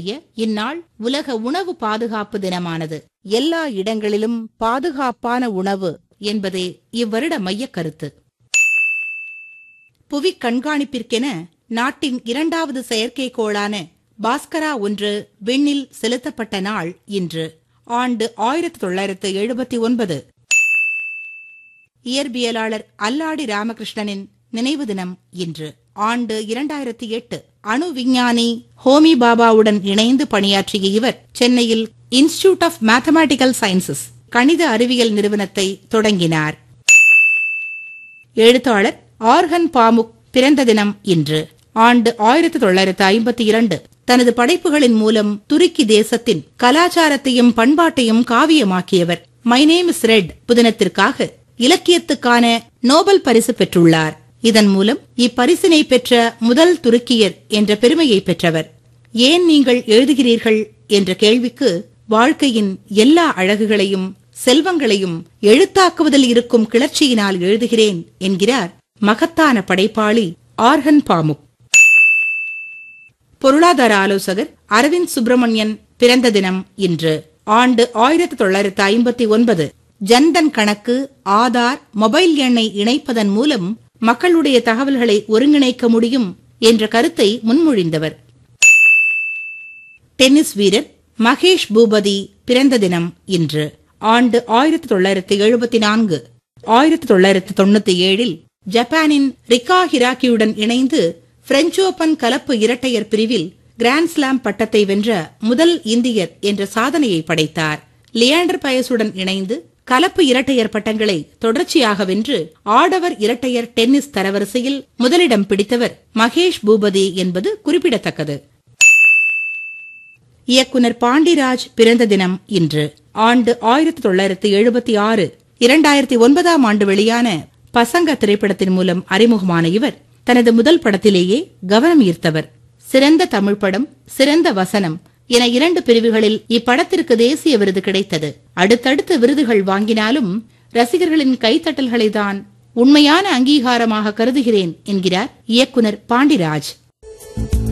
கொண்டாடக்கூடிய இந்நாள் உலக உணவு பாதுகாப்பு தினமானது எல்லா இடங்களிலும் பாதுகாப்பான உணவு என்பதே இவ்வருட மையக் கருத்து புவி கண்காணிப்பிற்கென நாட்டின் இரண்டாவது செயற்கைக்கோளான பாஸ்கரா ஒன்று விண்ணில் செலுத்தப்பட்ட நாள் இன்று ஆண்டு ஆயிரத்தி தொள்ளாயிரத்து எழுபத்தி ஒன்பது இயற்பியலாளர் அல்லாடி ராமகிருஷ்ணனின் நினைவு தினம் இன்று ஆண்டு இரண்டாயிரத்தி எட்டு அணு விஞ்ஞானி ஹோமி பாபாவுடன் இணைந்து பணியாற்றிய இவர் சென்னையில் இன்ஸ்டிடியூட் ஆஃப் மேத்தமேட்டிக்கல் சயின்சஸ் கணித அறிவியல் நிறுவனத்தை தொடங்கினார் எழுத்தாளர் ஆர்கன் பாமுக் பிறந்த தினம் இன்று ஆண்டு ஆயிரத்தி தொள்ளாயிரத்து ஐம்பத்தி இரண்டு தனது படைப்புகளின் மூலம் துருக்கி தேசத்தின் கலாச்சாரத்தையும் பண்பாட்டையும் காவியமாக்கியவர் மை நேம் இஸ் ரெட் புதினத்திற்காக இலக்கியத்துக்கான நோபல் பரிசு பெற்றுள்ளார் இதன் மூலம் இப்பரிசினை பெற்ற முதல் துருக்கியர் என்ற பெருமையை பெற்றவர் ஏன் நீங்கள் எழுதுகிறீர்கள் என்ற கேள்விக்கு வாழ்க்கையின் எல்லா அழகுகளையும் செல்வங்களையும் எழுத்தாக்குவதில் இருக்கும் கிளர்ச்சியினால் எழுதுகிறேன் என்கிறார் மகத்தான படைப்பாளி ஆர்கன் பாமுக் பொருளாதார ஆலோசகர் அரவிந்த் சுப்பிரமணியன் பிறந்த தினம் இன்று ஆண்டு ஆயிரத்தி தொள்ளாயிரத்து ஐம்பத்தி ஒன்பது ஜன்தன் கணக்கு ஆதார் மொபைல் எண்ணை இணைப்பதன் மூலம் மக்களுடைய தகவல்களை ஒருங்கிணைக்க முடியும் என்ற கருத்தை முன்மொழிந்தவர் டென்னிஸ் வீரர் மகேஷ் பூபதி பிறந்த தினம் இன்று ஆண்டு ஆயிரத்தி தொள்ளாயிரத்தி எழுபத்தி நான்கு ஆயிரத்தி தொள்ளாயிரத்தி தொண்ணூத்தி ஏழில் ஜப்பானின் ரிகா ஹிராக்கியுடன் இணைந்து பிரெஞ்சு ஓபன் கலப்பு இரட்டையர் பிரிவில் கிராண்ட் ஸ்லாம் பட்டத்தை வென்ற முதல் இந்தியர் என்ற சாதனையை படைத்தார் லியாண்டர் பயசுடன் இணைந்து கலப்பு இரட்டையர் பட்டங்களை தொடர்ச்சியாக வென்று ஆடவர் இரட்டையர் டென்னிஸ் தரவரிசையில் முதலிடம் பிடித்தவர் மகேஷ் பூபதி என்பது குறிப்பிடத்தக்கது இயக்குனர் பாண்டிராஜ் பிறந்த தினம் இன்று ஆண்டு ஆயிரத்தி தொள்ளாயிரத்தி எழுபத்தி ஆறு இரண்டாயிரத்தி ஒன்பதாம் ஆண்டு வெளியான பசங்க திரைப்படத்தின் மூலம் அறிமுகமான இவர் தனது முதல் படத்திலேயே கவனம் ஈர்த்தவர் சிறந்த தமிழ் படம் சிறந்த வசனம் என இரண்டு பிரிவுகளில் இப்படத்திற்கு தேசிய விருது கிடைத்தது அடுத்தடுத்த விருதுகள் வாங்கினாலும் ரசிகர்களின் கைத்தட்டல்களை தான் உண்மையான அங்கீகாரமாக கருதுகிறேன் என்கிறார் இயக்குனர் பாண்டிராஜ்